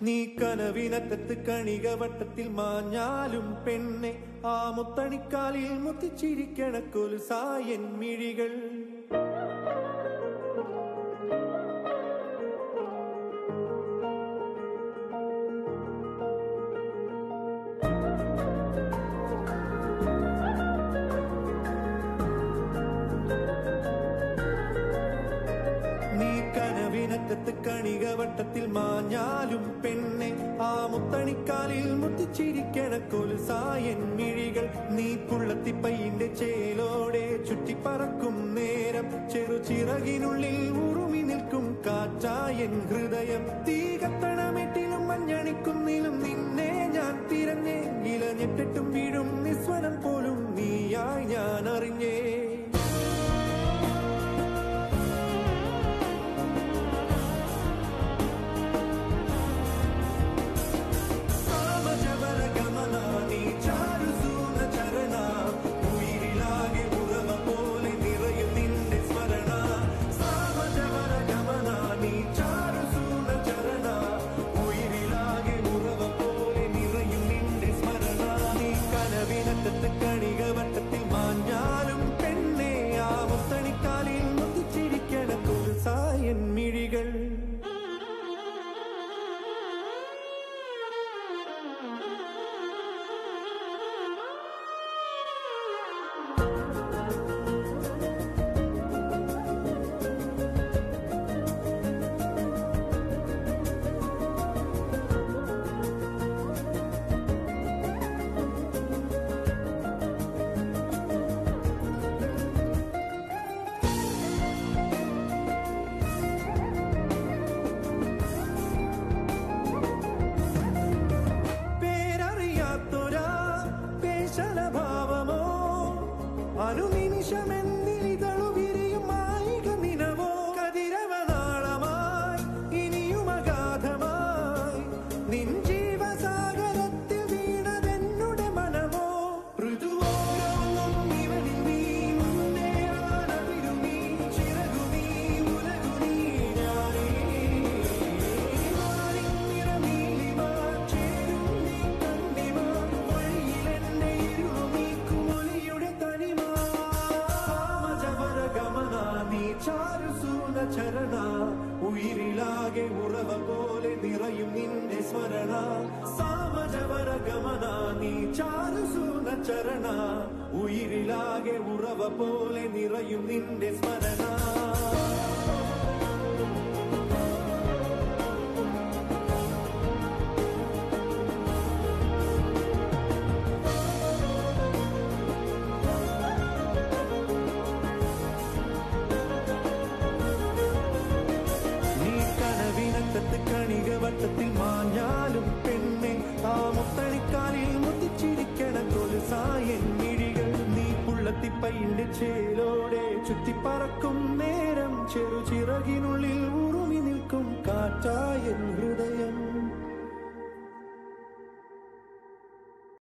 നീ കനവിനറ്റത്ത് കണിക വട്ടത്തിൽ മാഞ്ഞാലും പെണ്ണെ ആ മുത്തണിക്കാലിൽ മുത്തിച്ചിരിക്കണ കൊലുസായൻ മിഴികൾ നീ കനവിനറ്റത്ത് കണിക വട്ടത്തിൽ മാഞ്ഞാലും പെണ്ണെ ആ മുത്തണിക്കാലിൽ മുത്തിച്ചിരിക്കണ കൊലുസായൻ മിഴികൾ നീ പുള്ളത്തിപ്പയ്യന്റെ ചേലോടെ ചുറ്റിപ്പറക്കും നേരം ചെറു ചിറകിനുള്ളിൽ ഉറുമി നിൽക്കും കാറ്റായൻ ഹൃദയം തീ കത്തണമെട്ടിലും മഞ്ഞണിക്കുന്നിലും നിന്നെ ഞാൻ തിരഞ്ഞേ ഇലഞ്ഞിട്ടിട്ടും വീഴും നിസ്വരം പോലും നീയായി ഞാൻ അറിഞ്ഞേ സാമജവര ഗമന നീ ചാരുസൂന ചരണ ഉയിരിലാകെ ഉറവ പോലെ നിറയും നിന്റെ സ്മരണ സാമജവര ഗമന നീ ചാരുസൂന ചരണ ഉയിരിലാകെ ഉറവ പോലെ നിറയും നിന്റെ സ്മരണ നീ കനവിനറ്റത്ത് കണിക വട്ടത്തിൽ മാഞ്ഞാലും പെണ്ണെ ആ മുത്തണിക്കാലിൽ മുത്തിച്ചിരിക്കണ കൊലുസായൻ മിഴികൾ പേരറിയാത്തൊരാ പേശലഭാവമോ അനുനിമിഷമെന്നിതളു വിരിയും മായിക നിനവോ കതിരവനാളമായി ഇനിയും അഗാധമായി നിൻ ജീവസാഗരത്തിൽ വീണതെന്നുടെ മനമോ ഋതുവോരോന്നും ഇവനിൽ നീ മുന്നേറാനവിരുമീ ചിറകുമീ ഉലകുമീ ഞാനേ ചരണ ഉയിരിലാകെ ഉറവ പോലെ നിറയും നിന്റെ സ്മരണ സാമജവര ഗമന നീ ചാരുസൂന ചരണ ഉയിരിലാകെ ഉറവ പോലെ നിറയും നിന്റെ സ്മരണ നീ കനവിനറ്റത്ത് കണിക വട്ടത്തിൽ മാഞ്ഞാലും പെണ്ണെ ആ മുത്തണിക്കാലിൽ മുത്തിച്ചിരിക്കണ കൊലുസായൻ മിഴികൾ നീ പുള്ളത്തിപ്പയ്യന്റെ ചേലോടെ ചുറ്റിപ്പറക്കും നേരം ചെറു ചിറകിനുള്ളിൽ ഉറുമി നിൽക്കും കാറ്റായൻ ഹൃദയം